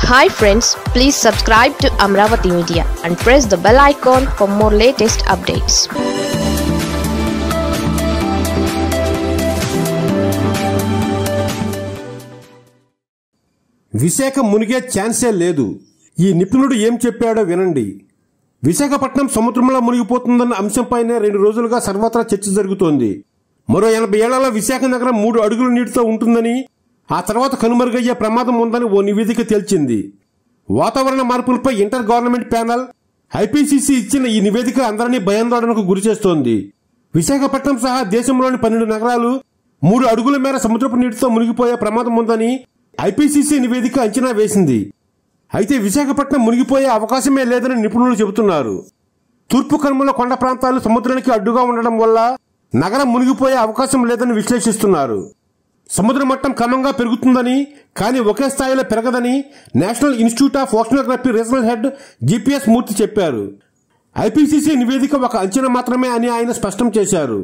hi friends please subscribe to Amaravati media and press the bell icon for more latest updates Visakha మునిగే ఛాన్సే లేదు ఈ నిపుణుడు ఏం చెప్పాడో వినండి విశాఖపట్నం సముద్రంలో మునిగిపోతుందన్న అంశంపైనే రెండు రోజులుగా సర్వత్రా చర్చ జరుగుతోంది మరో ఎనభై ఏళ్లలో విశాఖ నగరం మూడు అడుగుల నీటితో ఉంటుందని ఆ తర్వాత కనుమరుగయ్యే ప్రమాదం ఉందని ఓ నివేదిక తేల్చింది వాతావరణ మార్పులపై ఇంటర్ గవర్నమెంట్ ప్యానెల్ ఐపీసీసీ ఇచ్చిన ఈ నివేదిక అందరినీ భయాందోళనకు గురిచేస్తోంది విశాఖపట్నం సహా దేశంలోని పన్నెండు నగరాలు మూడు అడుగుల మేర సముద్రపు నీటితో మునిగిపోయే ప్రమాదం ఉందని ఐపీసీసీ నివేదిక అంచనా వేసింది అయితే విశాఖపట్నం మునిగిపోయే అవకాశమే లేదని నిపుణులు చెబుతున్నారు తూర్పు కనుమల కొండ ప్రాంతాలు సముద్రానికి అడ్డుగా ఉండడం వల్ల నగరం మునిగిపోయే అవకాశం లేదని విశ్లేషిస్తున్నారు సముద్ర మట్టం క్రమంగా పెరుగుతుందని కానీ ఒకే స్థాయిలో పెరగదని national institute of oceanography regional head GPS Murthy చెప్పారు ఐపీసీసీ నివేదిక ఒక అంచనా మాత్రమే అని ఆయన స్పష్టం చేశారు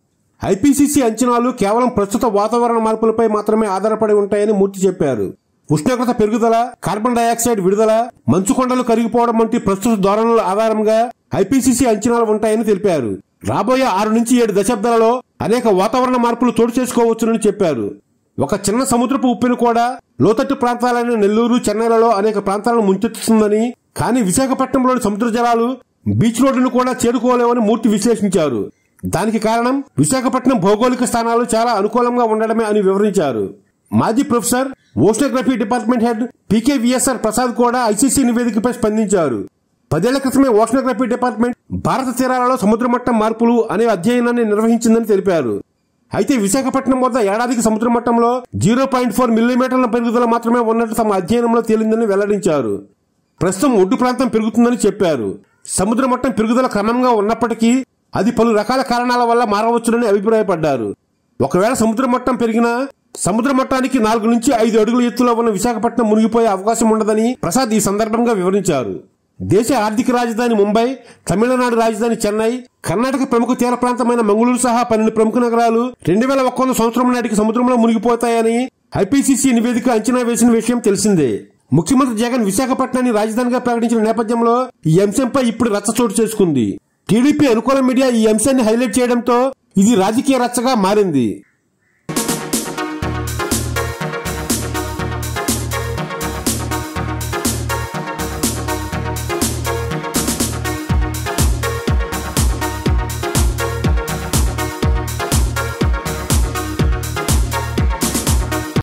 ఐపీసీసీ అంచనాలు కేవలం ప్రస్తుత వాతావరణ మార్పులపై మాత్రమే ఆధారపడి ఉంటాయని మూర్తి చెప్పారు ఉష్ణోగ్రత పెరుగుదల కార్బన్ డయాక్సైడ్ విడుదల మంచు కొండలు కరిగిపోవడం వంటి ప్రస్తుత ధోరణుల ఆధారంగా ఐపీసీసీ అంచనాలు ఉంటాయని తెలిపారు రాబోయే ఆరు నుంచి ఏడు దశాబ్దాలలో అనేక వాతావరణ మార్పులు చోటు చేసుకోవచ్చునని చెప్పారు ఒక చిన్న సముద్రపు ఉప్పెను కూడా లోతట్టు ప్రాంతాలైన నెల్లూరు చెన్నైలలో అనేక ప్రాంతాలను ముంచెత్తుతుందని కానీ విశాఖపట్నంలోని సముద్ర జలాలు బీచ్ రోడ్డును కూడా చేరుకోలేవని మూర్తి విశ్లేషించారు దానికి కారణం విశాఖపట్నం భౌగోళిక స్థానాలు చాలా అనుకూలంగా ఉండడమే అని వివరించారు మాజీ professor oceanography department head PKVSR Prasad కూడా ఐసీసీ నివేదికపై స్పందించారు పదేళ్ల క్రితమే ఓషనోగ్రఫీ డిపార్ట్మెంట్ భారత తీరాలలో సముద్ర మట్టం మార్పులు అనే అధ్యయనాన్ని నిర్వహించిందని తెలిపారు అయితే విశాఖపట్నం వద్ద ఏడాదికి సముద్ర మట్టంలో జీరో పాయింట్ ఫోర్ మిల్లీమీటర్ల పెరుగుదల మాత్రమే ఉన్నట్టు తమ అధ్యయనంలో తేలిందని వెల్లడించారు ప్రస్తుతం ఒడ్డు ప్రాంతం పెరుగుతుందని చెప్పారు సముద్ర మట్టం పెరుగుదల క్రమంగా ఉన్నప్పటికీ అది పలు రకాల కారణాల వల్ల మారవచ్చునని అభిప్రాయపడ్డారు ఒకవేళ సముద్ర మట్టం పెరిగినా సముద్ర మట్టానికి నాలుగు నుంచి ఐదు అడుగుల ఎత్తులో ఉన్న విశాఖపట్నం మునిగిపోయే అవకాశం ఉండదని ప్రసాద్ ఈ సందర్భంగా వివరించారు దేశ ఆర్థిక రాజధాని ముంబై తమిళనాడు రాజధాని చెన్నై కర్ణాటక ప్రముఖ తీర ప్రాంతమైన మంగళూరు సహా పన్నెండు ప్రముఖ నగరాలు రెండు వేల ఒక్క సంవత్సరం నాటికి సముద్రంలో మునిగిపోతాయని ఐపీసీసీ నివేదిక అంచనా వేసిన విషయం తెలిసిందే ముఖ్యమంత్రి జగన్ విశాఖపట్నాన్ని రాజధానిగా ప్రకటించిన నేపథ్యంలో ఈ అంశంపై ఇప్పుడు రచ్చ చోటు చేసుకుంది టీడీపీ అనుకూల మీడియా ఈ అంశాన్ని హైలైట్ చేయడంతో ఇది రాజకీయ రచ్చగా మారింది